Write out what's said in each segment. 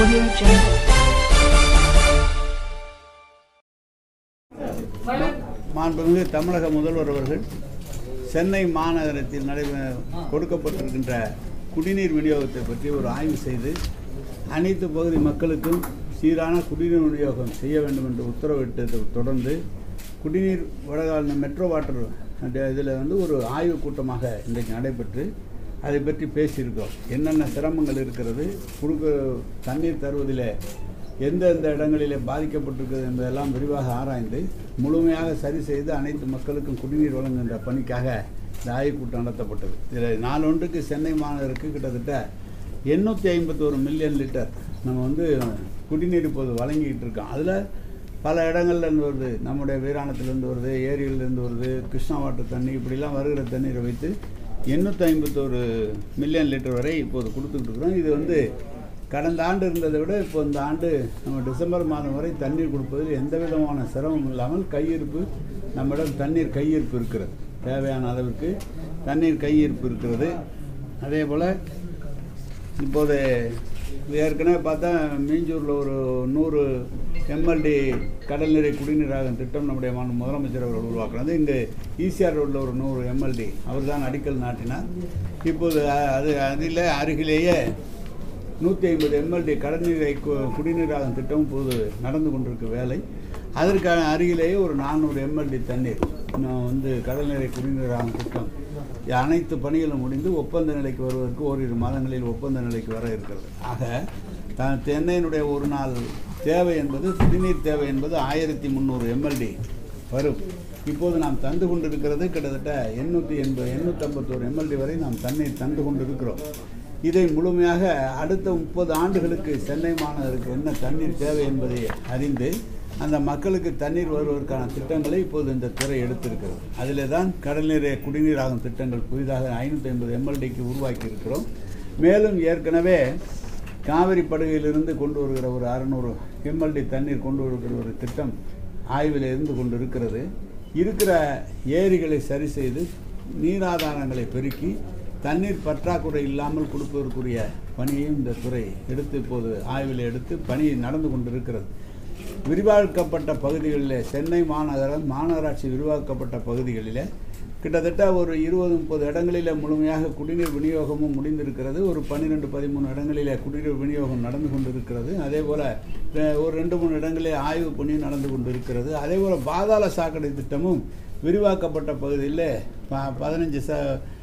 Audio Jungle. மாண்புமிகு தமிழக முதல்வர் அவர்கள் சென்னை மாநகரத்தில் நடைபெற கொடுக்கப்பட்டிருக்கின்ற குடிநீர் விநியோகத்தை பற்றி ஒரு ஆய்வு செய்து அனைத்து பகுதி மக்களுக்கும் சீரான குடிநீர் விநியோகம் செய்ய வேண்டும் என்று உத்தரவிட்டதை தொடர்ந்து குடிநீர் வடகால மெட்ரோ வாட்டர் இதில் வந்து ஒரு ஆய்வு கூட்டமாக இன்றைக்கு நடைபெற்று அதை பற்றி பேசியிருக்கோம் என்னென்ன சிரமங்கள் இருக்கிறது கொடுக்க தண்ணீர் தருவதில் எந்தெந்த இடங்களிலே பாதிக்கப்பட்டிருக்கிறது என்பதெல்லாம் விரிவாக ஆராய்ந்து முழுமையாக சரி செய்து அனைத்து மக்களுக்கும் குடிநீர் வழங்குகின்ற பணிக்காக இந்த ஆய்வுக் கூட்டம் நடத்தப்பட்டது இதில் நாளொன்றுக்கு சென்னை மாநகருக்கு கிட்டத்தட்ட எண்ணூற்றி ஐம்பத்தோரு மில்லியன் லிட்டர் நம்ம வந்து குடிநீர் இப்போது வழங்கிட்டு இருக்கோம் அதில் பல இடங்கள்ல இருந்து வருது நம்முடைய வீராணத்திலேருந்து வருது ஏரியிலேருந்து வருது கிருஷ்ணா வாட்டர் தண்ணி இப்படிலாம் வருகிற தண்ணீரை வைத்து எண்ணூற்றி ஐம்பத்தோரு மில்லியன் லிட்டர் வரை இப்போது கொடுத்துக்கிட்டு இருக்கிறோம் இது வந்து கடந்த ஆண்டு இருந்ததை விட இப்போ இந்த ஆண்டு நம்ம டிசம்பர் மாதம் வரை தண்ணீர் கொடுப்பதில் எந்த விதமான சிரமம் இல்லாமல் கையிருப்பு நம்மிடம் தண்ணீர் கையிருப்பு இருக்கிறது தேவையான அளவிற்கு தண்ணீர் கையிருப்பு இருக்கிறது அதே போல் இப்போது ஏற்கனவே பார்த்தா மீஞ்சூரில் ஒரு நூறு எம்எல்டி கடல் நீரை குடிநீராகும் திட்டம் நம்முடைய மாண்பு முதலமைச்சர் அவர்கள் உருவாக்குனது இங்கே ஈசிஆர் ரோட்டில் ஒரு நூறு எம்எல்டி அவர் தான் அடிக்கல் நாட்டினார் இப்போது அ- அது அதில் அருகிலேயே நூற்றி ஐம்பது எம்எல்டி கடல்நீரை கு- குடிநீராகும் திட்டம் இப்போது நடந்து கொண்டிருக்க வேலை அதற்கான அருகிலேயே ஒரு நானூறு எம்எல்டி தண்ணீர் இன்னும் வந்து கடல்நீரை குடிநீராகும் திட்டம் அனைத்து பணிகளும் முடிந்து ஒப்பந்த நிலைக்கு வருவதற்கு ஓரிரு மாதங்களில் ஒப்பந்த நிலைக்கு வர இருக்கிறது ஆக த- தென்னையினுடைய ஒரு நாள் தேவை என்பது குடிநீர் தேவை என்பது ஆயிரத்தி முந்நூறு எம்எல்டி வரும் இப்போது நாம் தந்து கொண்டிருக்கிறது கிட்டத்தட்ட எண்ணூற்றி எண்பது எண்ணூற்றம்பத்தோரு எம்எல்டி வரை நாம் தண்ணீர் தந்து கொண்டிருக்கிறோம் இதை முழுமையாக அடுத்த முப்பது ஆண்டுகளுக்கு சென்னை மாநகருக்கு என்ன தண்ணீர் தேவை என்பதை அறிந்து அந்த மக்களுக்கு தண்ணீர் வருவதற்கான திட்டங்களை இப்போது இந்த துறை எடுத்திருக்கிறது அதில் தான் கடல்நீரை குடிநீராகும் திட்டங்கள் புதிதாக ஐநூற்றி ஐம்பது எம்எல்டிக்கு உருவாக்கி இருக்கிறோம் மேலும் ஏற்கனவே காவிரி படுகையிலிருந்து கொண்டு வருகிற ஒரு அறநூறு எம்எல்டி தண்ணீர் கொண்டு வருகிற ஒரு திட்டம் ஆய்வில் இருந்து கொண்டு இருக்கிறது இருக்கிற ஏரிகளை சரி செய்து நீராதாரங்களை பெருக்கி தண்ணீர் பற்றாக்குறை இல்லாமல் கொடுப்பதற்குரிய பணியையும் இந்த துறை எடுத்து இப்போது ஆய்வில் எடுத்து பணி நடந்து கொண்டிருக்கிறது விரிவாக்கப்பட்ட பகுதிகளிலே சென்னை மாநகரம் மாநகராட்சி விரிவாக்கப்பட்ட பகுதிகளிலே கிட்டத்தட்ட ஒரு இருபது முப்பது இடங்களிலே முழுமையாக குடிநீர் விநியோகமும் முடிந்திருக்கிறது ஒரு பன்னிரெண்டு பதிமூணு இடங்களிலே குடிநீர் விநியோகம் நடந்து கொண்டிருக்கிறது அதே போல் ஒரு ரெண்டு மூணு இடங்களிலே ஆய்வு பணியும் நடந்து கொண்டிருக்கிறது அதே போல் பாதாள சாக்கடை திட்டமும் விரிவாக்கப்பட்ட பகுதியில் ப பதினஞ்சு ச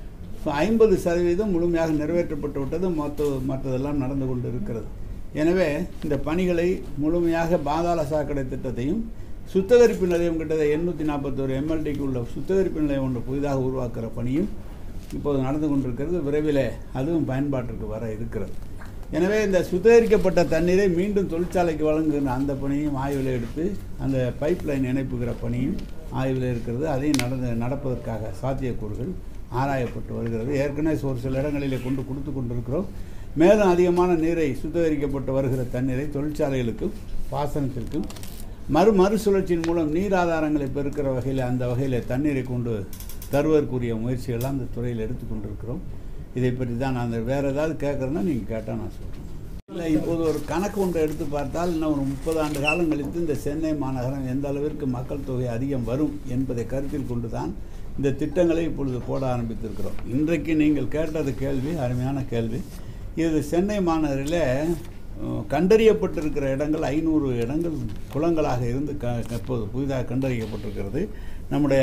ஐம்பது சதவீதம் முழுமையாக நிறைவேற்றப்பட்டு விட்டது மொத்த மற்றதெல்லாம் நடந்து கொண்டு இருக்கிறது எனவே இந்த பணிகளை முழுமையாக பாதாள சாக்கடை திட்டத்தையும் சுத்திகரிப்பு நிலையம் கிட்டத்தட்ட எண்ணூற்றி நாற்பத்தோரு எம்எல்டிக்கு உள்ள சுத்திகரிப்பு நிலையம் ஒன்று புதிதாக உருவாக்குற பணியும் இப்போது நடந்து கொண்டிருக்கிறது விரைவில் அதுவும் பயன்பாட்டிற்கு வர இருக்கிறது எனவே இந்த சுத்திகரிக்கப்பட்ட தண்ணீரை மீண்டும் தொழிற்சாலைக்கு வழங்குகிற அந்த பணியும் ஆய்வில் எடுத்து அந்த பைப் லைன் இணைப்புகிற பணியும் ஆய்வில் இருக்கிறது அதையும் நடந்து நடப்பதற்காக சாத்தியக்கூறுகள் ஆராயப்பட்டு வருகிறது ஏற்கனவே ஒரு சில இடங்களிலே கொண்டு கொடுத்து கொண்டிருக்கிறோம் மேலும் அதிகமான நீரை சுத்திகரிக்கப்பட்டு வருகிற தண்ணீரை தொழிற்சாலைகளுக்கும் பாசனத்திற்கும் மறு மறுசுழற்சியின் மூலம் நீர் ஆதாரங்களை பெருக்கிற வகையில் அந்த வகையில் தண்ணீரை கொண்டு தருவதற்குரிய முயற்சிகள்லாம் இந்த துறையில் எடுத்துக்கொண்டிருக்கிறோம் இதை பற்றி தான் நான் அந்த வேறு ஏதாவது கேட்குறேன்னா நீங்கள் கேட்டால் நான் சொல்கிறேன் இல்லை இப்போது ஒரு கணக்கு ஒன்றை எடுத்து பார்த்தால் இன்னும் ஒரு முப்பது ஆண்டு காலம் கழித்து இந்த சென்னை மாநகரம் எந்த அளவிற்கு மக்கள் தொகை அதிகம் வரும் என்பதை கருத்தில் கொண்டு தான் இந்த திட்டங்களை இப்பொழுது போட ஆரம்பித்திருக்கிறோம் இன்றைக்கு நீங்கள் கேட்டது கேள்வி அருமையான கேள்வி இது சென்னை மாநகரில் அஹ், கண்டறியப்பட்டிருக்கிற இடங்கள் ஐநூறு இடங்கள் குளங்களாக இருந்து க இப்போது புதிதாக கண்டறியப்பட்டிருக்கிறது நம்முடைய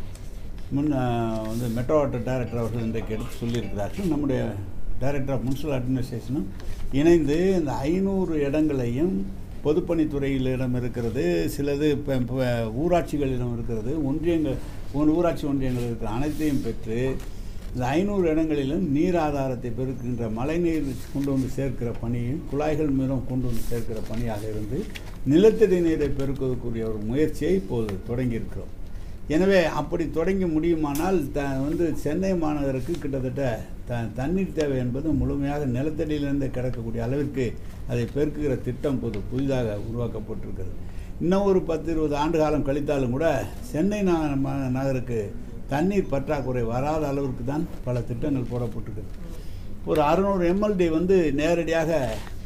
முன் அஹ், வந்து மெட்ரோ வாட்டர் டைரக்டர் அவர்கள் இன்றைக்கு எடுத்து சொல்லியிருக்கிறார்கள் நம்முடைய டைரக்டர் ஆஃப் முனிசிபல் அட்மினிஸ்ட்ரேஷனும் இணைந்து இந்த ஐநூறு இடங்களையும் பொதுப்பணித்துறையிலிடம் இருக்கிறது சிலது இப்போ இப்போ ஊராட்சிகளிடம் இருக்கிறது ஒன்றியங்கள் ஒன் ஊராட்சி ஒன்றியங்கள் இருக்கிற அனைத்தையும் பெற்று இந்த ஐநூறு இடங்களிலும் நீர் ஆதாரத்தை பெருக்கின்ற மழைநீர் கொண்டு வந்து சேர்க்கிற பணியும் குழாய்கள் மூலம் கொண்டு வந்து சேர்க்கிற பணியாக இருந்து நிலத்தடி நீரை பெருக்குவதற்குரிய ஒரு முயற்சியை இப்போது தொடங்கியிருக்கிறோம் எனவே அப்படி தொடங்கி முடியுமானால் த வந்து சென்னை மாநகருக்கு கிட்டத்தட்ட த தண்ணீர் தேவை என்பது முழுமையாக நிலத்தடியிலிருந்து கிடக்கக்கூடிய அளவிற்கு அதை பெருக்குகிற திட்டம் இப்போது புதிதாக உருவாக்கப்பட்டிருக்கிறது இன்னும் ஒரு பத்து இருபது ஆண்டு காலம் கழித்தாலும் கூட சென்னை ந- ம- நகருக்கு தண்ணீர் பற்றாக்குறை வராத அளவிற்கு தான் பல திட்டங்கள் போடப்பட்டிருக்கிறது ஒரு அறுநூறு எம்எல்டி வந்து நேரடியாக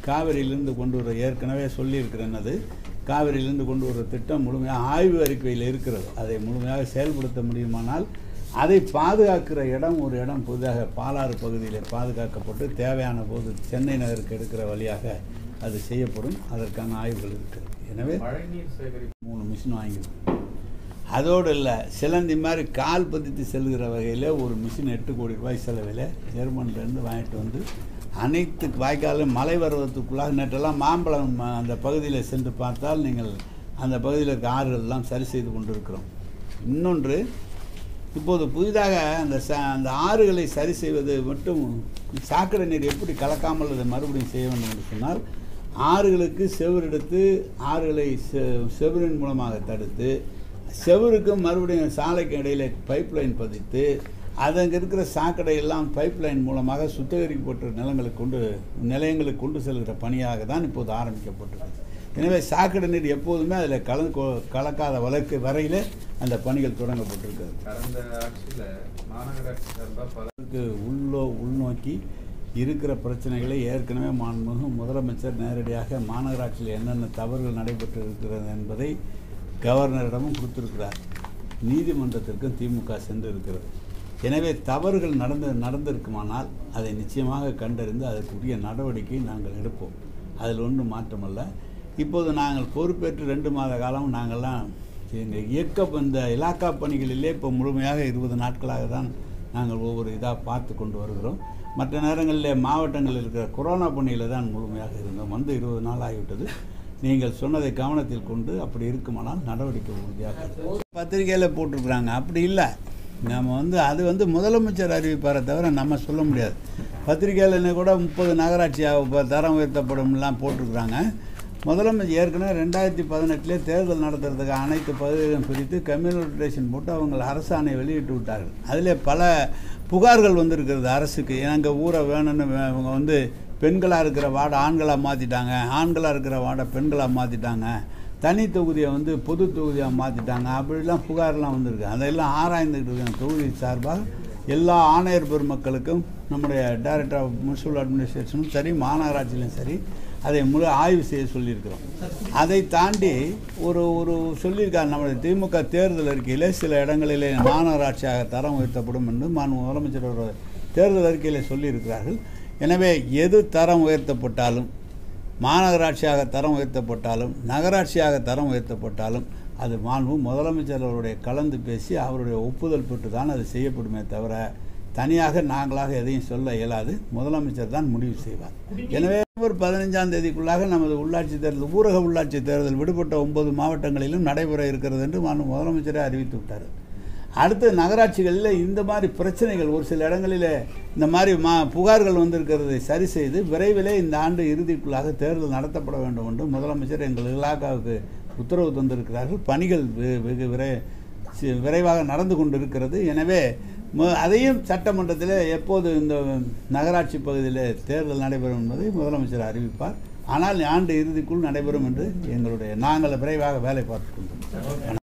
காவிரியிலிருந்து கொண்டு வர ஏற்கனவே சொல்லியிருக்கிறேன் அது காவிரியிலிருந்து கொண்டு வர திட்டம் முழுமையாக ஆய்வு அறிக்கையில் இருக்கிறது அதை முழுமையாக செயல்படுத்த முடியுமானால் அதை பாதுகாக்கிற இடம் ஒரு இடம் புதிதாக பாலாறு பகுதியில் பாதுகாக்கப்பட்டு தேவையான போது சென்னை நகருக்கு எடுக்கிற வழியாக அது செய்யப்படும் அதற்கான ஆய்வுகள் இருக்கிறது எனவே மழைநீர் சேகரிப்பு மூணு மிஷின் வாங்கியிருக்கோம் அதோடு இல்லை சிலந்தி மாதிரி கால் பதித்து செல்கிற வகையில் ஒரு மிஷின் எட்டு கோடி ரூபாய் செலவில் ஜெர்மன்லேருந்து வாங்கிட்டு வந்து அனைத்து வாய்க்காலும் மழை பருவத்துக்குள்ளாக நேற்றெல்லாம் மாம்பழம் ம- அந்த பகுதியில் சென்று பார்த்தால் நீங்கள் அந்த பகுதியில் இருக்க ஆறுகள் எல்லாம் சரி செய்து கொண்டிருக்கிறோம் இன்னொன்று இப்போது புதிதாக அந்த ச அந்த ஆறுகளை சரி செய்வது மட்டும் சாக்கடை நீர் எப்படி கலக்காமல் அதை மறுபடியும் செய்ய வேண்டும் என்று சொன்னால் ஆறுகளுக்கு செவுர் எடுத்து ஆறுகளை செ செவுரின் மூலமாக தடுத்து செவுருக்கும் மறுபடியும் சாலைக்கு இடையில பைப் லைன் பதித்து அது அங்கே இருக்கிற சாக்கடை எல்லாம் பைப் லைன் மூலமாக சுத்திகரிக்கப்பட்ட நிலங்களுக்கு கொண்டு நிலையங்களுக்கு கொண்டு செல்கிற பணியாக தான் இப்போது ஆரம்பிக்கப்பட்டிருக்கு எனவே சாக்கடை நீர் எப்போதுமே அதில் கலந்து கொ- கலக்காத வழக்கு வரையிலே அந்த பணிகள் தொடங்கப்பட்டிருக்கிறது கடந்த ஆட்சியில மாநகராட்சி சார்பாக பல அதற்கு உள்ளோ உள்நோக்கி இருக்கிற பிரச்சனைகளை ஏற்கனவே மாண்புமிகு முதலமைச்சர் நேரடியாக மாநகராட்சியில் என்னென்ன தவறுகள் நடைபெற்று இருக்கிறது என்பதை கவர்னரிடமும் கொடுத்திருக்கிறார் நீதிமன்றத்திற்கும் திமுக சென்று இருக்கிறது எனவே தவறுகள் நடந்து நடந்திருக்குமானால் அதை நிச்சயமாக கண்டறிந்து அதற்குரிய நடவடிக்கை நாங்கள் எடுப்போம் அதில் ஒன்றும் மாற்றமல்ல இப்போது நாங்கள் பொறுப்பேற்று ரெண்டு மாத காலம் நாங்கள்லாம் எங்கள் இயக்க இந்த இலாக்கா பணிகளிலே இப்போ முழுமையாக இருபது நாட்களாக தான் நாங்கள் ஒவ்வொரு இதாக பார்த்து கொண்டு வருகிறோம் மற்ற நேரங்களில் மாவட்டங்களில் இருக்கிற கொரோனா பணியில் தான் முழுமையாக இருந்தோம் வந்து இருபது நாள் ஆகிவிட்டது நீங்கள் சொன்னதை கவனத்தில் கொண்டு அப்படி இருக்குமானால் நடவடிக்கை உறுதியாக எடுப்போம். பத்திரிக்கையில் போட்டிருக்கிறாங்க அப்படி இல்லை நம்ம வந்து அது வந்து முதலமைச்சர் அறிவிப்பாரை தவிர நம்ம சொல்ல முடியாது பத்திரிக்கையில் கூட முப்பது நகராட்சி இப்ப தரம் உயர்த்தப்படும்லாம் போட்டிருக்கிறாங்க முதலமைச்சர் ஏற்கனவே ரெண்டாயிரத்தி பதினெட்டுலேயே தேர்தல் நடத்துறதுக்கு அனைத்து பகுதிகளையும் பிரித்து கம்யூனிகேஷன் போட்டு அவங்க அரசாணை வெளியிட்டு விட்டார்கள் அதிலே பல புகார்கள் வந்திருக்கிறது அரசுக்கு எங்கள் ஊரை வேணும்னு வே- அவங்க வந்து பெண்களாக இருக்கிற வார்டை ஆண்களாக மாற்றிட்டாங்க ஆண்களாக இருக்கிற வார்டை பெண்களாக மாற்றிட்டாங்க தனி தொகுதியை வந்து பொது தொகுதியாக மாற்றிட்டாங்க அப்படிலாம் புகார்லாம் வந்திருக்கு அதையெல்லாம் ஆராய்ந்துக்கிட்டு இருக்காங்க தொகுதி சார்பாக எல்லா ஆணையர் பெருமக்களுக்கும் நம்முடைய டைரக்டர் ஆஃப் முனிசிபல் அட்மினிஸ்ட்ரேஷனும் சரி மாநகராட்சியிலும் சரி அதை முழு ஆய்வு செய்ய சொல்லியிருக்கிறோம் அதை தாண்டி ஒரு ஒரு சொல்லியிருக்காங்க நம்முடைய திமுக தேர்தல் அறிக்கையில் சில இடங்களிலே மாநகராட்சியாக தரம் உயர்த்தப்படும் என்று மாண்பு முதலமைச்சர் ஒரு தேர்தல் அறிக்கையில் சொல்லியிருக்கிறார்கள் எனவே எது தரம் உயர்த்தப்பட்டாலும் மாநகராட்சியாக தரம் உயர்த்தப்பட்டாலும் நகராட்சியாக தரம் உயர்த்தப்பட்டாலும் அது மாண்பு முதலமைச்சர் அவருடைய கலந்து பேசி அவருடைய ஒப்புதல் பெற்று தான் அது செய்யப்படுமே தவிர தனியாக நாங்களாக எதையும் சொல்ல இயலாது முதலமைச்சர் தான் முடிவு செய்வார் எனவே ஒரு பதினஞ்சாம் தேதிக்குள்ளாக நமது உள்ளாட்சி தேர்தல் ஊரக உள்ளாட்சி தேர்தல் விடுபட்ட ஒன்பது மாவட்டங்களிலும் நடைபெற இருக்கிறது என்று மாண்பு முதலமைச்சரே அறிவித்து விட்டார் அடுத்து நகராட்சிகளில் இந்த மாதிரி பிரச்சனைகள் ஒரு சில இடங்களில் இந்த மாதிரி மா புகார்கள் வந்திருக்கிறதை சரி செய்து விரைவிலே இந்த ஆண்டு இறுதிக்குள்ளாக தேர்தல் நடத்தப்பட வேண்டும் என்று முதலமைச்சர் எங்கள் இலாக்காவுக்கு உத்தரவு தந்திருக்கிறார்கள் பணிகள் வெ- வெகு விரை சி- விரைவாக நடந்து கொண்டிருக்கிறது எனவே மு- அதையும் சட்டமன்றத்தில் எப்போது இந்த நகராட்சி பகுதியில் தேர்தல் நடைபெறும் என்பதை முதலமைச்சர் அறிவிப்பார் ஆனால் ஆண்டு இறுதிக்குள் நடைபெறும் என்று எங்களுடைய நாங்கள் விரைவாக வேலை பார்த்து கொண்டிருக்கிறோம்